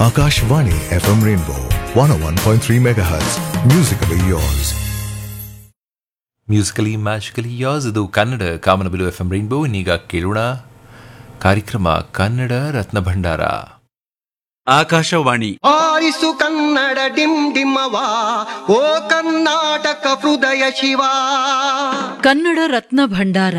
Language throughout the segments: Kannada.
Akashvani FM Rainbow 101.3 MHz. Musically yours. Musically magically yes ಇದು ಕನ್ನಡ ಕಾಮನಬಿಲು ಎಫ್ ಎಂ ರೈನ್ಬೋ ಇನ್ನೀಗ ಕೇಳೋಣ ಕಾರ್ಯಕ್ರಮ ಕನ್ನಡ ರತ್ನ ಭಂಡಾರ ಆಕಾಶವಾಣಿ ಆರಿಸು ಕನ್ನಡ ಡಿಮ್ ಡಿಮ್ಮವ ಓ ಕರ್ನಾಟಕ ಹೃದಯ ಶಿವ ಕನ್ನಡ ರತ್ನ ಭಂಡಾರ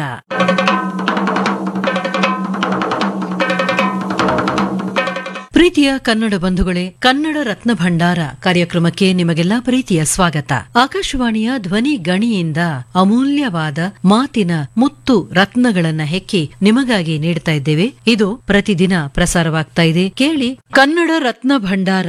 ಪ್ರೀತಿಯ ಕನ್ನಡ ಬಂಧುಗಳೇ ಕನ್ನಡ ರತ್ನ ಭಂಡಾರ ಕಾರ್ಯಕ್ರಮಕ್ಕೆ ನಿಮಗೆಲ್ಲ ಪ್ರೀತಿಯ ಸ್ವಾಗತ ಆಕಾಶವಾಣಿಯ ಧ್ವನಿ ಗಣಿಯಿಂದ ಅಮೂಲ್ಯವಾದ ಮಾತಿನ ಮುತ್ತು ರತ್ನಗಳನ್ನ ಹೆಕ್ಕಿ ನಿಮಗಾಗಿ ನೀಡ್ತಾ ಇದ್ದೇವೆ ಇದು ಪ್ರತಿದಿನ ಪ್ರಸಾರವಾಗ್ತಾ ಇದೆ ಕೇಳಿ ಕನ್ನಡ ರತ್ನ ಭಂಡಾರ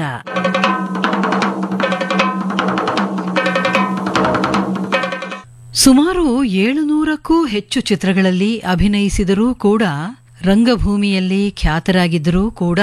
ಸುಮಾರು ಏಳುನೂರಕ್ಕೂ ಹೆಚ್ಚು ಚಿತ್ರಗಳಲ್ಲಿ ಅಭಿನಯಿಸಿದರೂ ಕೂಡ ರಂಗಭೂಮಿಯಲ್ಲಿ ಖ್ಯಾತರಾಗಿದ್ದರೂ ಕೂಡ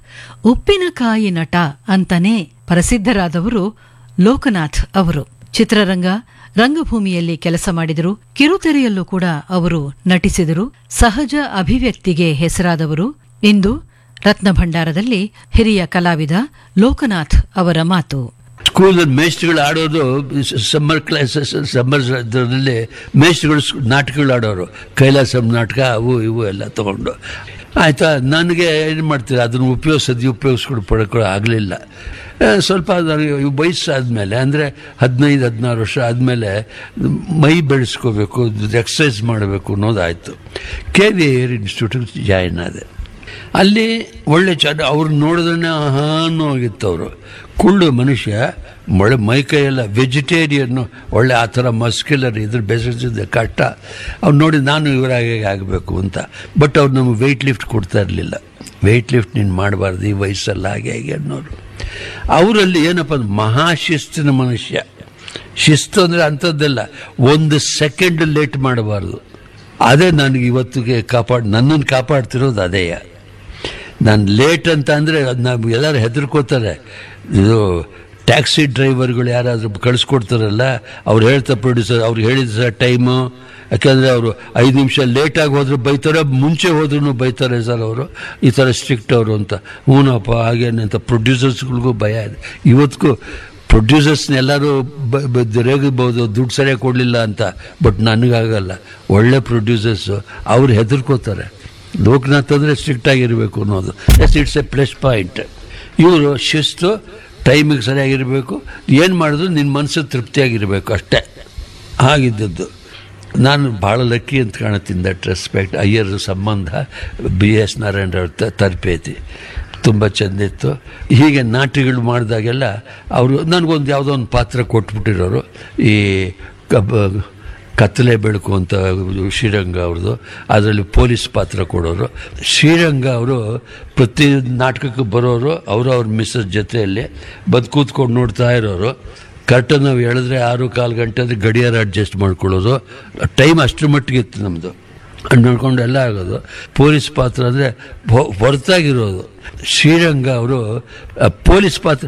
ಉಪ್ಪಿನಕಾಯಿ ನಟ ಅಂತಾನೆ ಪ್ರಸಿದ್ಧರಾದವರು ಲೋಕನಾಥ್ ಅವರು ಚಿತ್ರರಂಗ ರಂಗಭೂಮಿಯಲ್ಲಿ ಕೆಲಸ ಮಾಡಿದರು ಕಿರುತೆರೆಯಲ್ಲೂ ಕೂಡ ಅವರು ನಟಿಸಿದರು ಸಹಜ ಅಭಿವ್ಯಕ್ತಿಗೆ ಹೆಸರಾದವರು ಇಂದು ರತ್ನ ಭಂಡಾರದಲ್ಲಿ ಹಿರಿಯ ಕಲಾವಿದ ಲೋಕನಾಥ್ ಅವರ ಮಾತು ಸ್ಕೂಲ್ ಮೇಸ್ಟ್ರುಗಳು ಆಡೋದು ಸಮ್ಮರ್ ಕ್ಲಾಸಸ್ ಸಮ್ಮರ್ ಇದರಲ್ಲಿ ಮೇಸ್ಟ್ರುಗಳು ಸ್- ನಾಟಕಗಳು ಆಡೋರು ಕೈಲಾಸಂ ನಾಟಕ ಅವು ಇವು ಎಲ್ಲ ತಗೊಂಡು ಆಯಿತಾ ನನಗೆ ಏನು ಮಾಡ್ತೀರ ಅದನ್ನು ಉಪಯೋಗಿಸೋದು ಉಪಯೋಗಿಸ್ಕೊಂಡು ಪಡ್ಕೊ ಆಗಲಿಲ್ಲ ಸ್ವಲ್ಪ ನನಗೆ ವಯಸ್ಸಾದಮೇಲೆ ಅಂದರೆ ಹದಿನೈದು ಹದಿನಾರು ವರ್ಷ ಆದಮೇಲೆ ಮೈ ಬೆಳೆಸ್ಕೋಬೇಕು ಎಕ್ಸಸೈಸ್ ಮಾಡಬೇಕು ಅನ್ನೋದಾಯಿತು ಕೆ ವಿ ಏರ್ ಇನ್ಸ್ಟಿಟ್ಯೂಟಿಗೆ ಜಾಯಿನ್ ಆದೆ ಅಲ್ಲಿ ಒಳ್ಳೆ ಚೆನ್ನ ಅವ್ರು ನೋಡಿದ್ರೆ ಹಾನು ಹೋಗಿತ್ತು ಅವರು ಕುಳ್ಳು ಮನುಷ್ಯ ಒಳ್ಳೆ ಮೈಕೈ ಎಲ್ಲ ವೆಜಿಟೇರಿಯನ್ನು ಒಳ್ಳೆ ಆ ಥರ ಮಸ್ಕ್ಯುಲರ್ ಇದ್ರ ಬೆಸರಿಸಿದ್ದೆ ಕಷ್ಟ ಅವ್ರು ನೋಡಿ ನಾನು ಇವರಾಗೆ ಆಗಬೇಕು ಅಂತ ಬಟ್ ಅವ್ರು ನಮಗೆ ವೆಯ್ಟ್ ಲಿಫ್ಟ್ ಕೊಡ್ತಾ ಇರಲಿಲ್ಲ ವೆಯ್ಟ್ ಲಿಫ್ಟ್ ನೀನು ಮಾಡಬಾರ್ದು ಈ ವಯಸ್ಸಲ್ಲಿ ಹಾಗೆ ಹೇಗೆ ಅನ್ನೋರು ಅವರಲ್ಲಿ ಏನಪ್ಪ ಅಂದ್ರೆ ಮಹಾಶಿಸ್ತಿನ ಮನುಷ್ಯ ಶಿಸ್ತು ಅಂದರೆ ಅಂಥದ್ದೆಲ್ಲ ಒಂದು ಸೆಕೆಂಡ್ ಲೇಟ್ ಮಾಡಬಾರ್ದು ಅದೇ ನನಗೆ ಇವತ್ತಿಗೆ ಕಾಪಾಡ್ ನನ್ನನ್ನು ಕಾಪಾಡ್ತಿರೋದು ಅದೇಯ ನಾನು ಲೇಟ್ ಅಂತ ಅಂದರೆ ನಾವು ಎಲ್ಲರೂ ಹೆದರ್ಕೋತಾರೆ ಇದು ಟ್ಯಾಕ್ಸಿ ಡ್ರೈವರ್ಗಳು ಯಾರಾದರೂ ಕಳಿಸ್ಕೊಡ್ತಾರಲ್ಲ ಅವ್ರು ಹೇಳ್ತಾರೆ ಪ್ರೊಡ್ಯೂಸರ್ ಅವ್ರು ಹೇಳಿದ ಸರ್ ಟೈಮು ಯಾಕೆಂದರೆ ಅವರು ಐದು ನಿಮಿಷ ಲೇಟಾಗಿ ಹೋದ್ರೆ ಬೈತಾರೆ ಮುಂಚೆ ಹೋದ್ರೂ ಬೈತಾರೆ ಸರ್ ಅವರು ಈ ಥರ ಸ್ಟ್ರಿಕ್ಟ್ ಅವರು ಅಂತ ಹ್ಞೂನಪ್ಪ ಹಾಗೇನೆ ಅಂತ ಪ್ರೊಡ್ಯೂಸರ್ಸ್ಗಳಿಗೂ ಭಯ ಇದೆ ಇವತ್ತಿಗೂ ಪ್ರೊಡ್ಯೂಸರ್ಸ್ನ ಎಲ್ಲರೂ ಬ- ಬ- ರೇಗಬಹುದು ದುಡ್ಡು ಸರಿಯಾಗಿ ಕೊಡಲಿಲ್ಲ ಅಂತ ಬಟ್ ನನಗಾಗಲ್ಲ ಒಳ್ಳೆ ಪ್ರೊಡ್ಯೂಸರ್ಸು ಅವ್ರು ಹೆದರ್ಕೋತಾರೆ ಲೋಕನಾಥ್ ಅಂದರೆ ಸ್ಟ್ರಿಕ್ಟ್ ಆಗಿರಬೇಕು ಅನ್ನೋದು yes it's a plus point ಇವರು ಶಿಸ್ತು ಟೈಮಿಗೆ ಸರಿಯಾಗಿರಬೇಕು ಏನು ಮಾಡಿದ್ರು ನಿನ್ನ ಮನಸ್ಸು ತೃಪ್ತಿಯಾಗಿರಬೇಕು ಅಷ್ಟೇ ಆಗಿದ್ದದ್ದು ನಾನು ಭಾಳ ಲಕ್ಕಿ ಅಂತ ಕಾಣುತ್ತೀನಿ ದಟ್ ರೆಸ್ಪೆಕ್ಟ್ ಅಯ್ಯರ್ ಸಂಬಂಧ ಬಿ ಎಸ್ ನಾರಾಯಣರವ್ರ ತ- ತರಬೇತಿ ತುಂಬ ಚೆಂದಿತ್ತು ಹೀಗೆ ನಾಟ್ಯಗಳು ಮಾಡಿದಾಗೆಲ್ಲ ಅವರು ನನಗೊಂದು ಯಾವುದೋ ಒಂದು ಪಾತ್ರ ಕೊಟ್ಬಿಟ್ಟಿರೋರು ಈ ಕಬ್ಬ ಕತ್ತಲೆ ಬೆಳಕು ಅಂತ ಶ್ರೀರಂಗ ಅವ್ರದ್ದು ಅದರಲ್ಲಿ ಪೊಲೀಸ್ ಪಾತ್ರ ಕೊಡೋರು ಶ್ರೀರಂಗ ಅವರು ಪ್ರತಿ ನಾಟಕಕ್ಕೆ ಬರೋರು ಅವರು ಅವ್ರ ಮಿಸ್ಸಸ್ ಜೊತೆಯಲ್ಲಿ ಬಂದು ಕೂತ್ಕೊಂಡು ನೋಡ್ತಾ ಇರೋರು ಕರ್ಟನ್ ನಾವು ಹೇಳಿದ್ರೆ ಆರು ಕಾಲು ಗಂಟೆ ಅಂದರೆ ಗಡಿಯಾರ ಅಡ್ಜಸ್ಟ್ ಮಾಡ್ಕೊಳ್ಳೋದು ಟೈಮ್ ಅಷ್ಟರ ಮಟ್ಟಿಗೆ ಇತ್ತು ನಮ್ಮದು ನೋಡ್ಕೊಂಡು ಎಲ್ಲ ಆಗೋದು ಪೊಲೀಸ್ ಪಾತ್ರ ಅಂದರೆ ಹೊರತಾಗಿರೋದು ಶ್ರೀರಂಗ ಅವರು ಪೊಲೀಸ್ ಪಾತ್ರ